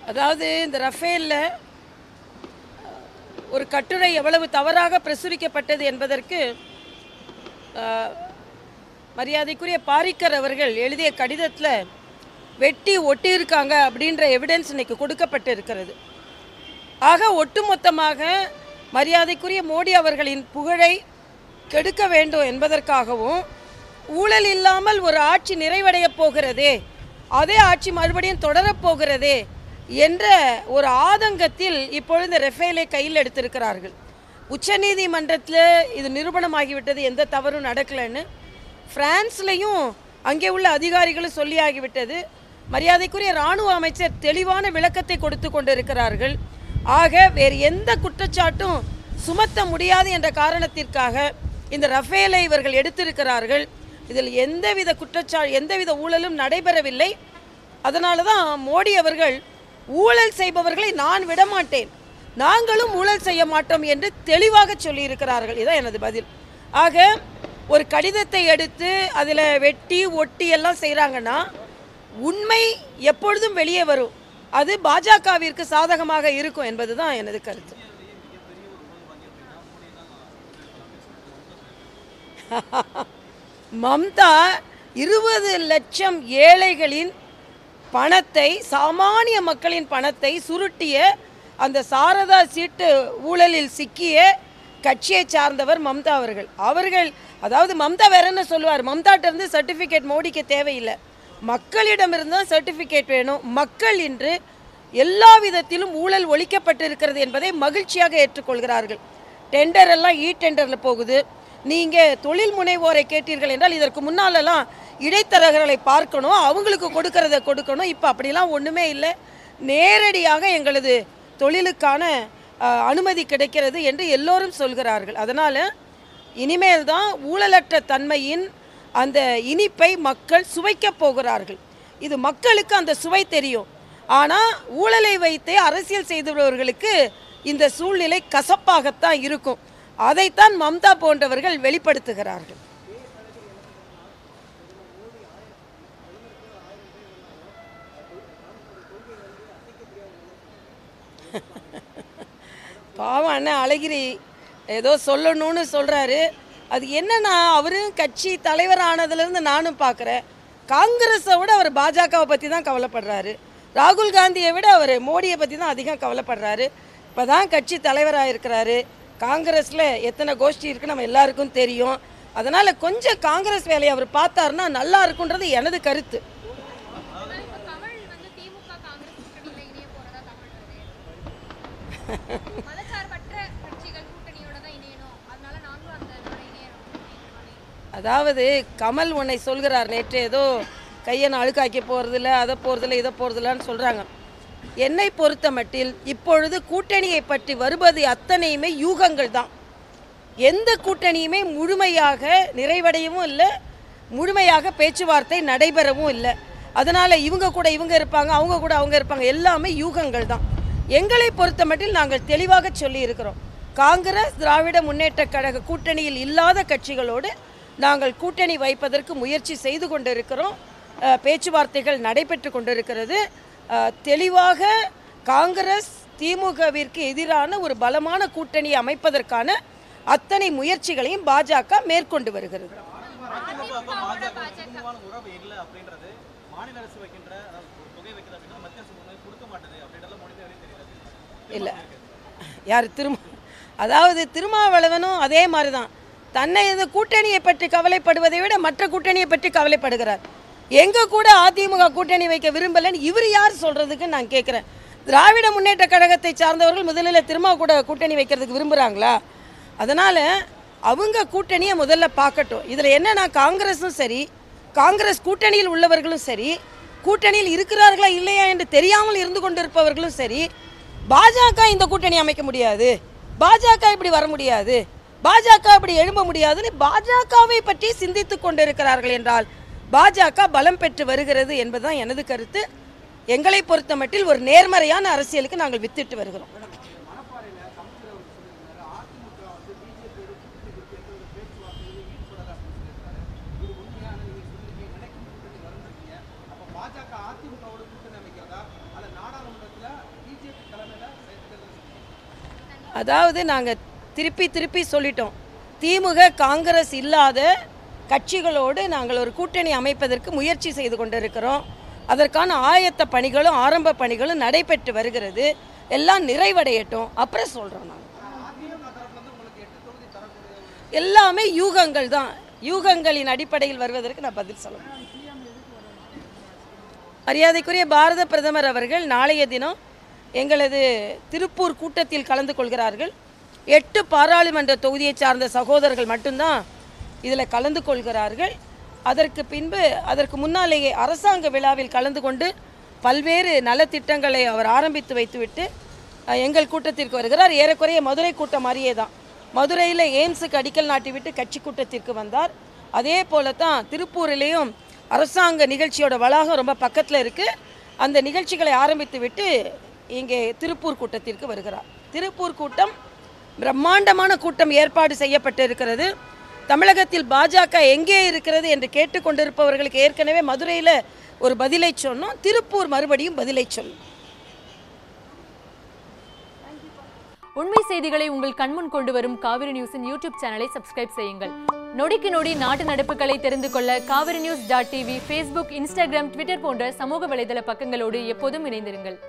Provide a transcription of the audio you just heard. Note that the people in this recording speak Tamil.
அதாவது இந்த ரஃபேலில் ஒரு கட்டுரை எவ்வளவு தவறாக பிரசுரிக்கப்பட்டது என்பதற்கு அஹ், மரியாதைக்குரிய பாரிக்கர் அவர்கள் எழுதிய கடிதத்தில் வெட்டி ஒட்டியிருக்காங்க அப்படின்ற எவிடன்ஸ் இன்னைக்கு கொடுக்கப்பட்டு இருக்கிறது ஆக ஒட்டுமொத்தமாக மரியாதைக்குரிய மோடி அவர்களின் புகழை கெடுக்க வேண்டும் என்பதற்காகவும் ஊழல் இல்லாமல் ஒரு ஆட்சி நிறைவடையப் போகிறதே அதே ஆட்சி மறுபடியும் தொடரப் போகிறதே என்ற ஒரு ஆதங்கத்தில் இப்பொழுது ரெஃபேலை கையில் எடுத்திருக்கிறார்கள் உச்சநீதிமன்றத்தில் இது நிரூபணமாகிவிட்டது எந்த தவறும் நடக்கலைன்னு பிரான்ஸ்லையும் அங்கே உள்ள அதிகாரிகளும் சொல்லியாகிவிட்டது மரியாதைக்குரிய இராணுவ அமைச்சர் தெளிவான விளக்கத்தை கொடுத்து கொண்டிருக்கிறார்கள் ஆக வேறு எந்த குற்றச்சாட்டும் சுமத்த முடியாது என்ற காரணத்திற்காக இந்த ரஃபேலை இவர்கள் எடுத்திருக்கிறார்கள் இதில் எந்தவித குற்றச்சா எந்தவித ஊழலும் நடைபெறவில்லை அதனால தான் மோடி அவர்கள் ஊழல் செய்பவர்களை நான் விடமாட்டேன் நாங்களும் ஊழல் செய்ய மாட்டோம் என்று தெளிவாக சொல்லியிருக்கிறார்கள் இதான் எனது பதில் ஆக ஒரு கடிதத்தை எடுத்து அதில் வெட்டி ஒட்டி எல்லாம் செய்கிறாங்கன்னா உண்மை எப்பொழுதும் வெளியே வரும் அது பாஜகவிற்கு சாதகமாக இருக்கும் என்பதுதான் எனது கருத்து மம்தா இருபது லட்சம் ஏழைகளின் பணத்தை சாமானிய மக்களின் பணத்தை சுருட்டிய அந்த சாரதா சீட்டு ஊழலில் சிக்கிய கட்சியை சார்ந்தவர் மம்தா அவர்கள் அவர்கள் அதாவது மம்தா வேற என்ன சொல்லுவார் மம்தாட்ட இருந்து சர்டிஃபிகேட் மோடிக்கு தேவையில்லை மக்களிடமிருந்து தான் சர்டிஃபிகேட் வேணும் மக்கள் இன்று எல்லா விதத்திலும் ஊழல் ஒழிக்கப்பட்டிருக்கிறது என்பதை மகிழ்ச்சியாக ஏற்றுக்கொள்கிறார்கள் டெண்டர் எல்லாம் இ டெண்டரில் போகுது நீங்கள் தொழில் முனைவோரை கேட்டீர்கள் என்றால் இதற்கு முன்னாலெல்லாம் இடைத்தரகர்களை பார்க்கணும் அவங்களுக்கு கொடுக்கறத கொடுக்கணும் இப்போ அப்படிலாம் ஒன்றுமே இல்லை நேரடியாக எங்களது தொழிலுக்கான அஹ், அனுமதி கிடைக்கிறது என்று எல்லோரும் சொல்கிறார்கள் அதனால் இனிமேல் தான் ஊழலற்ற தன்மையின் அந்த இனிப்பை மக்கள் சுவைக்கப் போகிறார்கள் இது மக்களுக்கு அந்த சுவை தெரியும் ஆனால் ஊழலை வைத்தே அரசியல் செய்தவர்களுக்கு இந்த சூழ்நிலை கசப்பாகத்தான் இருக்கும் அதைத்தான் மம்தா போன்றவர்கள் வெளிப்படுத்துகிறார்கள் பாவம் அண்ணன் அழகிரி ஏதோ சொல்லணும்னு சொல்கிறாரு அது என்னன்னா அவரும் கட்சி தலைவர் ஆனதுலேருந்து நானும் பார்க்குறேன் காங்கிரஸை விட அவர் பாஜகவை பற்றி தான் கவலைப்படுறாரு ராகுல் காந்தியை விட அவர் மோடியை பற்றி தான் அதிகம் கவலைப்படுறாரு இப்போ தான் கட்சி தலைவராக இருக்கிறாரு காங்கிரஸில் எத்தனை கோஷ்டி இருக்குன்னு நம்ம எல்லாருக்கும் தெரியும் அதனால் கொஞ்சம் காங்கிரஸ் வேலையை அவர் பார்த்தாருன்னா நல்லா இருக்குன்றது எனது கருத்து ஆனா இப்ப கமல் வந்து திமுக காங்கிரஸ் கூட்டணியில இணைய போறதா தகவல் வருது மதச்சார்பற்ற கட்சிகள் கூட்டணியோட தான் இணையணும் அதனால நாங்களும் அந்த நாளை இணையணும் அப்படிங்கிற மாதிரி அதாவது கமல் உன்னை சொல்கிறார் நேற்று ஏதோ கையை நான் அழுக்காக்கி போகிறதில்ல அதை போகிறதில்ல இதை போகிறதில்லன்னு சொல்கிறாங்க என்னை பொறுத்த மட்டில் இப்பொழுது கூட்டணியை பற்றி வருவது அத்தனையுமே யூகங்கள் தான் எந்த கூட்டணியுமே முழுமையாக நிறைவடையவும் இல்லை முழுமையாக பேச்சுவார்த்தை நடைபெறவும் இல்லை அதனால் இவங்க கூட இவங்க இருப்பாங்க அவங்க கூட அவங்க இருப்பாங்க எல்லாமே யூகங்கள் தான் எங்களை பொறுத்த மட்டில் நாங்கள் தெளிவாக சொல்லி இருக்கிறோம் காங்கிரஸ் திராவிட முன்னேற்றக் கழக கூட்டணியில் இல்லாத கட்சிகளோடு நாங்கள் கூட்டணி வைப்பதற்கு முயற்சி செய்து கொண்டிருக்கிறோம் அஹ், பேச்சுவார்த்தைகள் நடைபெற்று கொண்டிருக்கிறது அஹ், தெளிவாக காங்கிரஸ் திமுகவிற்கு எதிரான ஒரு பலமான கூட்டணியை அமைப்பதற்கான அத்தனை முயற்சிகளையும் பாஜக மேற்கொண்டு வருகிறது அதிமுகவுக்கும் பாஜக சுமூகமான உறவு இல்லை அப்படின்றது மாநில அரசு வைக்கின்ற அதாவது ஒரு தொகை வைக்கிறது அப்படின்னா மத்திய அரசு முன்னாடி கொடுக்க மாட்டேது அப்படின்றலாம் மோடி தேவையே தெரியாது இல்லை யார் திரும்ப அதாவது திருமாவளவனும் அதே மாதிரி தான் தன்னை இந்த கூட்டணியை பற்றி கவலைப்படுவதை விட மற்ற கூட்டணியை பற்றி கவலைப்படுகிறார் எங்க கூட அதிமுக கூட்டணி வைக்க விரும்பலைன்னு இவர் யார் சொல்றதுக்கு நான் கேட்குறேன் திராவிட முன்னேற்ற கழகத்தை சார்ந்தவர்கள் முதலில் திருமா கூட கூட்டணி வைக்கிறதுக்கு விரும்புகிறாங்களா அதனால் அவங்க கூட்டணியை முதல்ல பார்க்கட்டும் இதில் என்னன்னா காங்கிரஸும் சரி காங்கிரஸ் கூட்டணியில் உள்ளவர்களும் சரி கூட்டணியில் இருக்கிறார்களா இல்லையா என்று தெரியாமல் இருந்து கொண்டிருப்பவர்களும் சரி பாஜக இந்த கூட்டணி அமைக்க முடியாது பாஜக இப்படி வர முடியாது பாஜக இப்படி எழும்ப முடியாதுன்னு பாஜகவை பற்றி சிந்தித்துக் கொண்டிருக்கிறார்கள் என்றால் பாஜக பலம் பெற்று வருகிறது என்பதுதான் எனது கருத்து எங்களை பொறுத்த மட்டில் ஒரு நேர்மறையான அரசியலுக்கு நாங்கள் வித்திட்டு வருகிறோம் பாஜக அதிமுகவோட கூட்டணி அமைக்கிறதா அல்ல நாடாளுமன்றத்துல அதாவது நாங்கள் திருப்பி திருப்பி சொல்லிட்டோம் திமுக காங்கிரஸ் இல்லாத கட்சிகளோடு நாங்கள் ஒரு கூட்டணி அமைப்பதற்கு முயற்சி செய்து கொண்டிருக்கிறோம் அதற்கான ஆயத்த பணிகளும் ஆரம்ப பணிகளும் நடைபெற்று வருகிறது எல்லாம் நிறைவடையட்டும் அப்புறம் சொல்கிறோம் நாங்கள் எல்லாமே யூகங்கள் தான் யூகங்களின் அடிப்படையில் வருவதற்கு நான் பதில் சொல்ல முடியும். மரியாதைக்குரிய பாரத பிரதமர் அவர்கள் நாளைய தினம் எங்களது திருப்பூர் கூட்டத்தில் கலந்து கொள்கிறார்கள் எட்டு பாராளுமன்ற தொகுதியை சார்ந்த சகோதரர்கள் மட்டும்தான் இதில் கலந்து கொள்கிறார்கள் அதற்கு பின்பு அதற்கு முன்னாலேயே அரசாங்க விழாவில் கலந்து கொண்டு பல்வேறு நலத்திட்டங்களை அவர் ஆரம்பித்து வைத்துவிட்டு அஹ், எங்கள் கூட்டத்திற்கு வருகிறார் ஏறக்குறைய மதுரை கூட்டம் மாதிரியே தான் மதுரையில் எய்ம்ஸுக்கு அடிக்கல் நாட்டிவிட்டு கட்சி கூட்டத்திற்கு வந்தார் அதே போல தான் திருப்பூரிலேயும் அரசாங்க நிகழ்ச்சியோட வளாகம் ரொம்ப பக்கத்தில் இருக்குது அந்த நிகழ்ச்சிகளை ஆரம்பித்து விட்டு இங்கே திருப்பூர் கூட்டத்திற்கு வருகிறார் திருப்பூர் கூட்டம் பிரம்மாண்டமான கூட்டம் ஏற்பாடு செய்யப்பட்டு இருக்கிறது தமிழகத்தில் பாஜக எங்கே இருக்கிறது என்று கேட்டுக்கொண்டிருப்பவர்களுக்கு ஏற்கனவே மதுரையில் ஒரு பதிலை சொன்னோம் திருப்பூர் மறுபடியும் பதிலை சொன்னோம் உண்மை செய்திகளை உங்கள் கண்முன் கொண்டு வரும் காவிரி நியூஸின் யூடியூப் சேனலை சப்ஸ்கிரைப் செய்யுங்கள் நொடிக்கு நொடி நாட்டு நடப்புகளை தெரிந்து கொள்ள Kaveri news dot TV Facebook Instagram Twitter போன்ற சமூக வலைதள பக்கங்களோடு எப்போதும் இணைந்திருங்கள்